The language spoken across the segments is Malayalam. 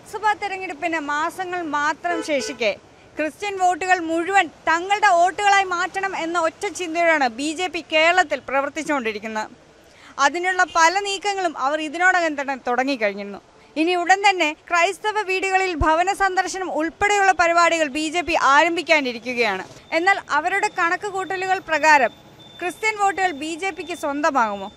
ലോക്സഭാ തെരഞ്ഞെടുപ്പിന് മാസങ്ങൾ മാത്രം ശേഷിക്കെ ക്രിസ്ത്യൻ വോട്ടുകൾ മുഴുവൻ തങ്ങളുടെ വോട്ടുകളായി മാറ്റണം എന്ന ഒറ്റ ചിന്തയോടാണ് ബി ജെ പി കേരളത്തിൽ പ്രവർത്തിച്ചുകൊണ്ടിരിക്കുന്നത് അതിനുള്ള പല നീക്കങ്ങളും അവർ ഇതിനോടകം തന്നെ തുടങ്ങിക്കഴിഞ്ഞിരുന്നു ഇനി ഉടൻ തന്നെ ക്രൈസ്തവ വീടുകളിൽ ഭവന സന്ദർശനം ഉൾപ്പെടെയുള്ള പരിപാടികൾ ബി ജെ പി ആരംഭിക്കാനിരിക്കുകയാണ് എന്നാൽ അവരുടെ കണക്ക് കൂട്ടലുകൾ പ്രകാരം ക്രിസ്ത്യൻ വോട്ടുകൾ ബി ജെ പിക്ക് സ്വന്തമാകുമോ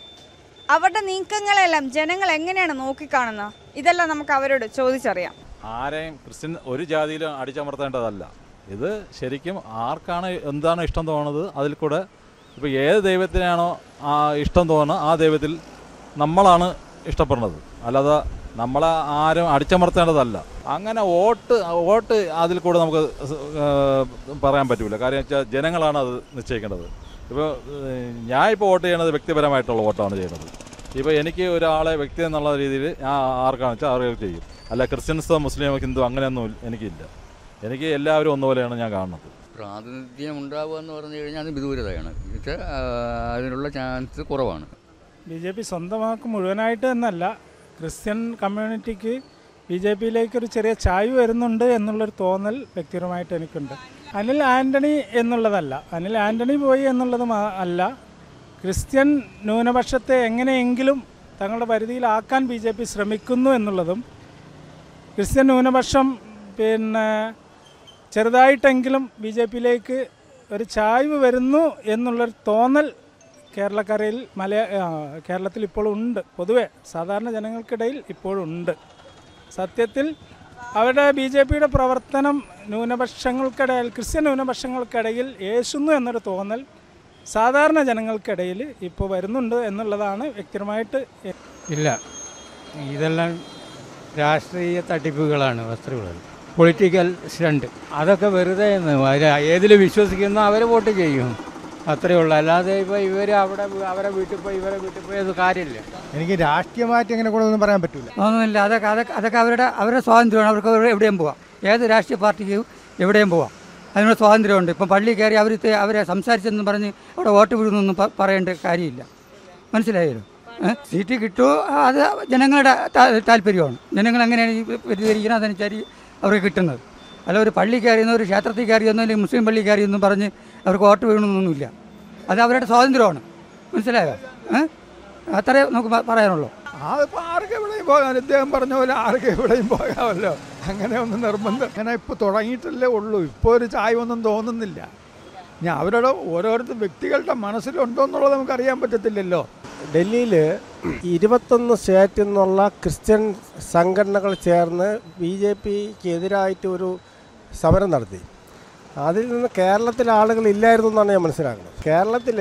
അവരുടെ നീക്കങ്ങളെല്ലാം ജനങ്ങൾ എങ്ങനെയാണ് നോക്കിക്കാണുന്നത് ഇതെല്ലാം നമുക്ക് അവരോട് ചോദിച്ചറിയാം ആരെയും ക്രിസ്ത്യൻ ഒരു ജാതിയിലും അടിച്ചമർത്തേണ്ടതല്ല ഇത് ശരിക്കും ആർക്കാണ് എന്താണ് ഇഷ്ടം തോന്നുന്നത് അതിൽ കൂടെ ഇപ്പോൾ ഏത് ദൈവത്തിനാണോ ആ ഇഷ്ടം തോന്നുന്നത് ആ ദൈവത്തിൽ നമ്മളാണ് ഇഷ്ടപ്പെടുന്നത് അല്ലാതെ നമ്മളെ ആരും അടിച്ചമർത്തേണ്ടതല്ല അങ്ങനെ വോട്ട് വോട്ട് അതിൽ കൂടെ നമുക്ക് സ്- ഏഹ് പറയാൻ പറ്റില്ല കാര്യം വെച്ചാൽ ജനങ്ങളാണ് അത് നിശ്ചയിക്കേണ്ടത് ഇപ്പോൾ ഞാൻ ഇപ്പോൾ വോട്ട് ചെയ്യണത് വ്യക്തിപരമായിട്ടുള്ള വോട്ടാണ് ചെയ്യുന്നത് ഇപ്പോൾ എനിക്ക് ഒരാളെ വ്യക്തി എന്നുള്ള രീതിയിൽ ഞാൻ ആർക്കാണെന്ന് വെച്ചാൽ ആർക്ക് ചെയ്യും അല്ല ക്രിസ്ത്യൻസോ മുസ്ലിമോ ഹിന്ദു അങ്ങനെയൊന്നും എനിക്കില്ല എനിക്ക് എല്ലാവരും ഒന്നുപോലെയാണ് ഞാൻ കാണുന്നത് പ്രാതിനിധ്യം ഉണ്ടാവുക എന്ന് പറഞ്ഞു കഴിഞ്ഞാൽ അത് വിദൂരതയാണ് ഇത് അതിനുള്ള ചാൻസ് കുറവാണ് ബി ജെ പി സ്വന്തമാക്കും മുഴുവനായിട്ട് എന്നല്ല ക്രിസ്ത്യൻ കമ്മ്യൂണിറ്റിക്ക് ബി ജെ പിയിലേക്ക് ഒരു ചെറിയ ചായ്വ് വരുന്നുണ്ട് എന്നുള്ളൊരു തോന്നൽ വ്യക്തിപരമായിട്ട് എനിക്കുണ്ട് അനിൽ ആൻ്റണി എന്നുള്ളതല്ല അനിൽ ആൻ്റണി പോയി എന്നുള്ളത് മാ- അല്ല ക്രിസ്ത്യൻ ന്യൂനപക്ഷത്തെ എങ്ങനെയെങ്കിലും തങ്ങളുടെ പരിധിയിലാക്കാൻ ബി ജെ പി ശ്രമിക്കുന്നു എന്നുള്ളതും ക്രിസ്ത്യൻ ന്യൂനപക്ഷം പിന്നെ ചെറുതായിട്ടെങ്കിലും ബി ജെ പിയിലേക്ക് ഒരു ചായ്വ് വരുന്നു എന്നുള്ളൊരു തോന്നൽ കേരളക്കരയിൽ മലയ ആ, കേരളത്തിൽ ഇപ്പോഴും ഉണ്ട് പൊതുവെ സാധാരണ ജനങ്ങൾക്കിടയിൽ ഇപ്പോഴും ഉണ്ട് സത്യത്തിൽ അവരുടെ ബി ജെ പിയുടെ പ്രവർത്തനം ന്യൂനപക്ഷങ്ങൾക്കിടയിൽ ക്രിസ്ത്യൻ ന്യൂനപക്ഷങ്ങൾക്കിടയിൽ യേശുന്നു എന്നൊരു തോന്നൽ സാധാരണ ജനങ്ങൾക്കിടയിൽ ഇപ്പോൾ വരുന്നുണ്ട് എന്നുള്ളതാണ് വ്യക്തിപരമായിട്ട് എ- ഇല്ല ഇതെല്ലാം രാഷ്ട്രീയ തട്ടിപ്പുകളാണ് വസ്തുക്കൾ പൊളിറ്റിക്കൽ സ്റ്റണ്ട് അതൊക്കെ വെറുതെ ഏതിൽ വിശ്വസിക്കുന്നോ അവർ വോട്ട് ചെയ്യും അത്രയേ ഉള്ളൂ അല്ലാതെ ഇപ്പോൾ ഇവർ അവിടെ അവരെ വീട്ടിൽ പോയി ഇവരെ വീട്ടിൽ പോയി അത് കാര്യമില്ല എനിക്ക് രാഷ്ട്രീയമായിട്ട് എങ്ങനെ കൂടെ ഒന്നും പറയാൻ പറ്റില്ല ഒന്നുമില്ല അതൊക്കെ അതൊക്കെ അതൊക്കെ അവരുടെ അവരുടെ സ്വാതന്ത്ര്യമാണ് അവർക്ക് എവിടെ- എവിടെയും പോവാം ഏത് രാഷ്ട്രീയ പാർട്ടിക്കും എവിടെയും പോവാം അതിനുള്ള സ്വാതന്ത്ര്യമുണ്ട് ഇപ്പം പള്ളി കയറി അവർ അവരെ സംസാരിച്ചെന്ന് പറഞ്ഞ് അവിടെ വോട്ട് വീഴുന്നൊന്നും പ- പറയേണ്ട കാര്യമില്ല മനസ്സിലായല്ലോ ഏ? സീറ്റ് കിട്ടുമോ അത് ജനങ്ങളുടെ താ- താല്പര്യമാണ് ജനങ്ങൾ എങ്ങനെയാണ് ഈ വ്യതിരിക്കുന്നത് അതനുസരിച്ച് അവർക്ക് കിട്ടുന്നത് അല്ല ഒരു പള്ളി കയറിയെന്നോ ഒരു ക്ഷേത്രത്തിൽ കയറിയെന്നോ അല്ലെങ്കിൽ മുസ്ലിം പള്ളി കയറിയെന്നും പറഞ്ഞ് അവർക്ക് വോട്ട് വീഴണമെന്നൊന്നുമില്ല അത് അവരുടെ സ്വാതന്ത്ര്യമാണ് മനസ്സിലായോ ഏഹ് അത്രേ നമുക്ക് പ- പറയാനുള്ളൂ അതിപ്പോൾ ആർക്ക് എവിടെയും പോകാം ഇദ്ദേഹം പറഞ്ഞ പോലെ ആർക്ക് എവിടെയും പോകാമല്ലോ അങ്ങനെ ഒന്നും നിർബന്ധം അങ്ങനെ ഇപ്പോൾ തുടങ്ങിയിട്ടല്ലേ ഉള്ളൂ ഇപ്പോൾ ഒരു ചായ ഒന്നും തോന്നുന്നില്ല ഇനി അവരുടെ ഓരോരുത്തർ വ്യക്തികളുടെ മനസ്സിലുണ്ടോ എന്നുള്ളത് നമുക്ക് അറിയാൻ പറ്റത്തില്ലല്ലോ ഡൽഹിയിൽ ഇരുപത്തൊന്ന് സ്റ്റേറ്റിൽ നിന്നുള്ള ക്രിസ്ത്യൻ സംഘടനകൾ ചേർന്ന് ബി ജെ പിക്ക് എതിരായിട്ട് ഒരു സമരം നടത്തി അതിൽ നിന്ന് കേരളത്തിലെ ആളുകൾ ഇല്ലായിരുന്നു എന്നാണ് ഞാൻ മനസ്സിലാക്കുന്നത് കേരളത്തിൽ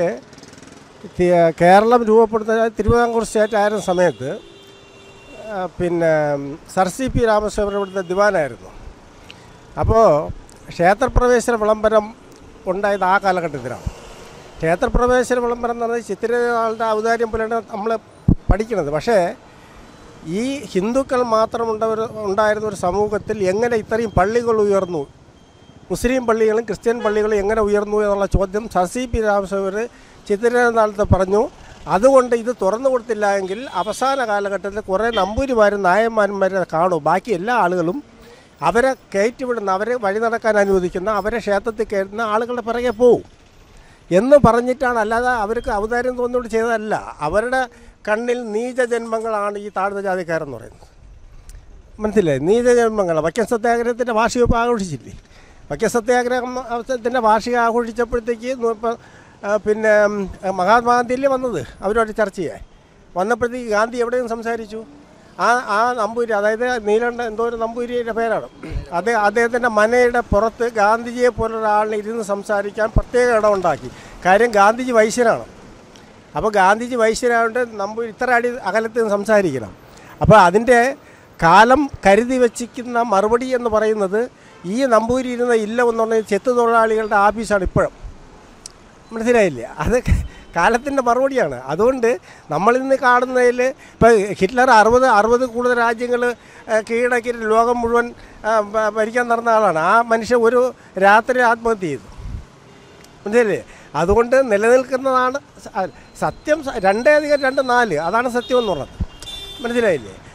കേരളം രൂപപ്പെടുന്ന തിരുവിതാംകൂർ സ്റ്റേറ്റ് ആയിരുന്ന സമയത്ത് ആ, പിന്നെ സർ സി പി രാമസ്വാമി ഇവിടുത്തെ ദിവാനായിരുന്നു അപ്പോൾ ക്ഷേത്രപ്രവേശന വിളംബരം ഉണ്ടായത് ആ കാലഘട്ടത്തിലാണ് ക്ഷേത്രപ്രവേശന വിളംബരം എന്ന് പറഞ്ഞാൽ ചിത്തിരയാളുടെ ഔദാര്യം പോലെയാണ് നമ്മൾ പഠിക്കുന്നത് പക്ഷേ ഈ ഹിന്ദുക്കൾ മാത്രം ഉണ്ടവർ ഉണ്ടായിരുന്ന ഒരു സമൂഹത്തിൽ എങ്ങനെ ഇത്രയും പള്ളികൾ ഉയർന്നു മുസ്ലിം പള്ളികളും ക്രിസ്ത്യൻ പള്ളികളും എങ്ങനെ ഉയർന്നു എന്നുള്ള ചോദ്യം സർ സി പി രാമസ്വാമി ചിത്തിരനാളത്ത് പറഞ്ഞു അതുകൊണ്ട് ഇത് തുറന്നു കൊടുത്തില്ല എങ്കിൽ അവസാന കാലഘട്ടത്തിൽ കുറേ നമ്പൂരിമാരും നായന്മാന്മാരെ കാണും ബാക്കി എല്ലാ ആളുകളും അവരെ കയറ്റിവിടുന്ന അവരെ വഴി നടക്കാൻ അനുവദിക്കുന്ന അവരെ ക്ഷേത്രത്തിൽ കയറുന്ന ആളുകളുടെ പിറകെ പോവും എന്ന് പറഞ്ഞിട്ടാണ് അല്ലാതെ അവർക്ക് ഔദാര്യം തോന്നുകൊണ്ട് ചെയ്തതല്ല അവരുടെ കണ്ണിൽ നീചജന്മങ്ങളാണ് ഈ താഴ്ന്ന ജാതിക്കാരെന്ന് പറയുന്നത് മനസ്സിലായി നീചജന്മങ്ങൾ വൈക്കം സത്യാഗ്രഹത്തിൻ്റെ വാർഷികം ഇപ്പോൾ ആഘോഷിച്ചില്ലേ വൈക്കം സത്യാഗ്രഹത്തിൻ്റെ വാർഷികം ആഘോഷിച്ചപ്പോഴത്തേക്ക് നൂ- ഇപ്പം, ആ, പിന്നെ ഉം, മഹാത്മാഗാന്ധിയിലെ വന്നത് അവരോട് ചർച്ച ചെയ്യാൻ വന്നപ്പോഴത്തേക്ക് ഗാന്ധി എവിടെയും സംസാരിച്ചു ആ ആ നമ്പൂരി അതായത് നീലണ്ട എന്തോ ഒരു നമ്പൂരിയുടെ പേരാണ് അത് അദ്ദേഹത്തിൻ്റെ മനയുടെ പുറത്ത് ഗാന്ധിജിയെ പോലൊരാളിനെ ഇരുന്ന് സംസാരിക്കാൻ പ്രത്യേക ഇടമുണ്ടാക്കി കാര്യം ഗാന്ധിജി വൈശ്യനാണ് അപ്പോൾ ഗാന്ധിജി വൈശ്യനായതുകൊണ്ട് നമ്പൂരി ഇത്ര അടി അകലത്ത് നിന്ന് സംസാരിക്കണം അപ്പോൾ അതിൻ്റെ കാലം കരുതി വച്ചിരിക്കുന്ന മറുപടി എന്ന് പറയുന്നത് ഈ നമ്പൂരി ഇരുന്ന ഇല്ല എന്ന് പറഞ്ഞാൽ ചെത്തു തൊഴിലാളികളുടെ ആഫീസാണ് ഇപ്പോഴും മനസ്സിലായില്ലേ അത് കാലത്തിൻ്റെ മറുപടിയാണ് അതുകൊണ്ട് നമ്മളിന്ന് കാണുന്നതിൽ ഇപ്പോൾ ഹിറ്റ്ലർ അറുപത് അറുപത് കൂടുതൽ രാജ്യങ്ങൾ കീഴടക്കി ലോകം മുഴുവൻ ആ, ഭ- ഭരിക്കാൻ നടന്ന ആളാണ് ആ മനുഷ്യൻ ഒരു രാത്രി ആത്മഹത്യ ചെയ്തു മനസ്സിലല്ലേ അതുകൊണ്ട് നിലനിൽക്കുന്നതാണ് സ- ആ, സത്യം സ- രണ്ടേ അധികം രണ്ട് നാല് അതാണ് സത്യം എന്ന് പറയുന്നത് മനസ്സിലായില്ലേ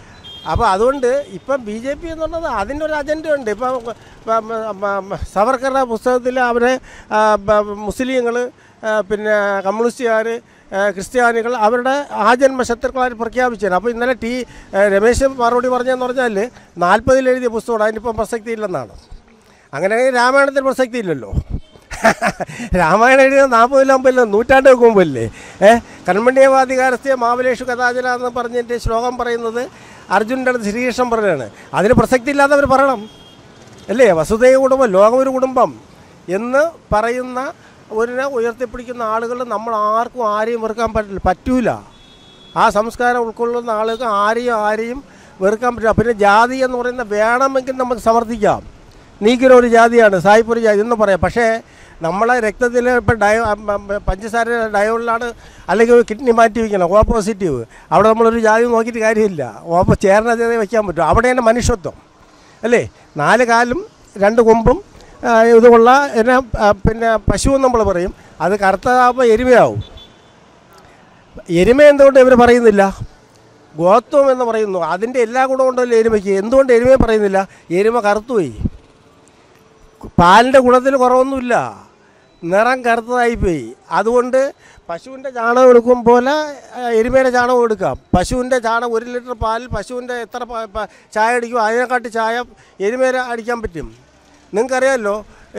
അപ്പോൾ അതുകൊണ്ട് ഇപ്പം ബി ജെ പി എന്ന് പറഞ്ഞത് അതിൻ്റെ ഒരു അജണ്ടയുണ്ട് ഇപ്പം സവർക്കറുടെ പുസ്തകത്തിൽ അവരെ മുസ്ലിങ്ങൾ പിന്നെ കമ്മ്യൂണിസ്റ്റുകാർ ക്രിസ്ത്യാനികൾ അവരുടെ ആജന്മ ശത്രുക്കളായി പ്രഖ്യാപിച്ചത് അപ്പോൾ ഇന്നലെ ടി ഏ, രമേശ് മറുപടി പറഞ്ഞതെന്ന് പറഞ്ഞാൽ നാൽപ്പതിൽ എഴുതിയ പുസ്തകമാണ് അതിനിപ്പം പ്രസക്തി ഇല്ലെന്നാണ് അങ്ങനെയാണെങ്കിൽ രാമായണത്തിന് പ്രസക്തി ഇല്ലല്ലോ രാമായണം എഴുതിയത് നാൽപ്പതിലും അമ്പതിലും നൂറ്റാണ്ട് മുമ്പല്ലേ ഏഹ് കൺമണ്യവാധികാരസ്ഥയെ മാവലേഷു കഥാചന എന്ന് പറഞ്ഞിട്ട് ശ്ലോകം പറയുന്നത് അർജുൻ്റെ അടുത്ത് ശ്രീകൃഷ്ണൻ പറഞ്ഞാണ് അതിന് പ്രസക്തി ഇല്ലാത്തവർ പറയണം അല്ലേ വസുദൈവ കുടുംബം ലോകം ഒരു കുടുംബം എന്ന് പറയുന്ന ഒരിനെ ഉയർത്തിപ്പിടിക്കുന്ന ആളുകൾ നമ്മൾ ആർക്കും ആരെയും വെറുക്കാൻ പറ്റില്ല പറ്റൂല ആ സംസ്കാരം ഉൾക്കൊള്ളുന്ന ആളുകൾക്ക് ആരെയും ആരെയും വെറുക്കാൻ പറ്റില്ല പിന്നെ ജാതി എന്ന് പറയുന്ന വേണമെങ്കിൽ നമുക്ക് സമർത്ഥിക്കാം നീക്കിന് ഒരു ജാതിയാണ് സായിപ്പ് ഒരു ജാതി എന്ന് പറയാം പക്ഷേ നമ്മളെ രക്തത്തിൽ ഇപ്പം ഡയോ അം- അം- പഞ്ചസാര ഡയോളിലാണ് അല്ലെങ്കിൽ കിഡ്നി മാറ്റി വയ്ക്കണം ഓ പോസിറ്റീവ് അവിടെ നമ്മളൊരു ജാതി നോക്കിയിട്ട് കാര്യമില്ല ഓപ്പോ ചേർന്ന ജാതി വയ്ക്കാൻ പറ്റും അവിടെയാണ് മനുഷ്യത്വം അല്ലേ നാല് കാലും രണ്ട് കൊമ്പും ആ, ഇതുമുള്ള എന്നെ ആ, പിന്നെ പശു എന്ന് നമ്മൾ പറയും അത് കറുത്തതാകുമ്പോൾ എരുമയാവും എരുമ എന്തുകൊണ്ട് ഇവർ പറയുന്നില്ല ഗോത്വം എന്ന് പറയുന്നു അതിൻ്റെ എല്ലാ ഗുണവും ഉണ്ടല്ലോ എരുമയ്ക്ക് എന്തുകൊണ്ട് എരുമയെ പറയുന്നില്ല എരുമ കറുത്തുപോയി പാലിൻ്റെ ഗുണത്തിൽ കുറവൊന്നുമില്ല നിറം കറുത്തതായിപ്പോയി അതുകൊണ്ട് പശുവിൻ്റെ ചാണകം എടുക്കും പോലെ ആ, എരുമയുടെ ചാണകം എടുക്കാം പശുവിൻ്റെ ചാണകം ഒരു ലിറ്റർ പാലിൽ പശുവിൻ്റെ എത്ര പ- പ- ചായ അടിക്കും അതിനെക്കാട്ടി ചായ എരുമേര അടിക്കാൻ പറ്റും നിങ്ങൾക്കറിയാമല്ലോ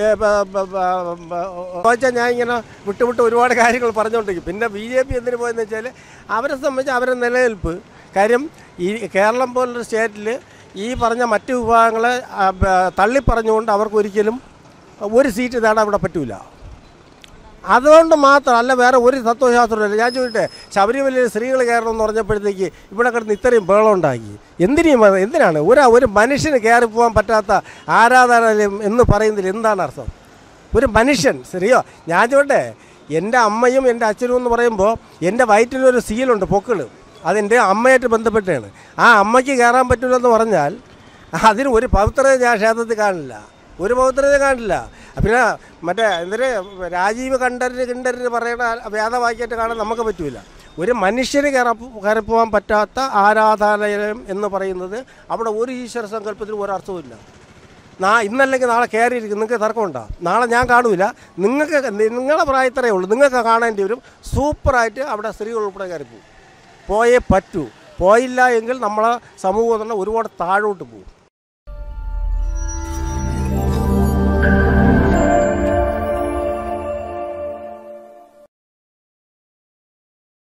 ചോദിച്ചാൽ ഞാൻ ഇങ്ങനെ വിട്ട് വിട്ട് ഒരുപാട് കാര്യങ്ങൾ പറഞ്ഞുകൊണ്ടിരിക്കും പിന്നെ ബി ജെ പി എന്തിനു പോയെന്ന് വെച്ചാൽ അവരെ സംബന്ധിച്ച് അവരെ നിലനിൽപ്പ് കാര്യം ഈ കേരളം പോലൊരു സ്റ്റേറ്റിൽ ഈ പറഞ്ഞ മറ്റ് വിഭാഗങ്ങളെ ആ, ബ- തള്ളിപ്പറഞ്ഞുകൊണ്ട് അവർക്ക് ഒരിക്കലും ഒരു സീറ്റ് നേടാൻ ഇവിടെ പറ്റൂല അതുകൊണ്ട് മാത്രം അല്ല വേറെ ഒരു തത്വശാസ്ത്രമില്ല ഞാൻ ചോദിട്ടെ ശബരിമലയിൽ സ്ത്രീകൾ കയറണം എന്ന് പറഞ്ഞപ്പോഴത്തേക്ക് ഇവിടെ കിടന്ന് ഇത്രയും ബഹളം ഉണ്ടാക്കി എന്തിനേയും അത് എന്തിനാണ് ഒരു ഒരു മനുഷ്യന് കയറി പോകാൻ പറ്റാത്ത ആരാധനാലയം എന്ന് പറയുന്നതിൽ എന്താണ് അർത്ഥം ഒരു മനുഷ്യൻ ശരിയോ ഞാൻ ചോട്ടെ എൻ്റെ അമ്മയും എൻ്റെ അച്ഛനും എന്ന് പറയുമ്പോൾ എൻ്റെ വയറ്റിലൊരു സീലുണ്ട് പൊക്കിള് അതെൻ്റെ അമ്മയായിട്ട് ബന്ധപ്പെട്ടാണ് ആ അമ്മയ്ക്ക് കയറാൻ പറ്റില്ലെന്ന് പറഞ്ഞാൽ അതിന് ഒരു പവിത്രത ഞാൻ ക്ഷേത്രത്തിൽ കാണില്ല ഒരു പവിത്രത കാണില്ല പിന്നെ മറ്റേ എന്തിന് രാജീവ് കണ്ഠര് കിണ്ടര് പറയുന്ന വേദവാക്യമായിട്ട് കാണാൻ നമുക്ക് പറ്റൂല ഒരു മനുഷ്യന് കയറ കയറിപ്പോകാൻ പറ്റാത്ത ആരാധനാലയം എന്ന് പറയുന്നത് അവിടെ ഒരു ഈശ്വര സങ്കല്പത്തിന് ഒരു അർത്ഥവുമില്ല നാ ഇന്നല്ലെങ്കിൽ നാളെ കയറിയിരിക്കും നിങ്ങൾക്ക് തർക്കമുണ്ടോ നാളെ ഞാൻ കാണൂല നിങ്ങൾക്ക് നിങ്ങളെ പ്രായത്തരേ ഉള്ളൂ നിങ്ങൾക്ക് കാണേണ്ടി വരും സൂപ്പറായിട്ട് അവിടെ സ്ത്രീകൾ ഉൾപ്പെടെ കയറിപ്പോവും പോയേ പറ്റൂ പോയില്ല എങ്കിൽ നമ്മളെ സമൂഹം തന്നെ ഒരുപാട് താഴോട്ട് പോകും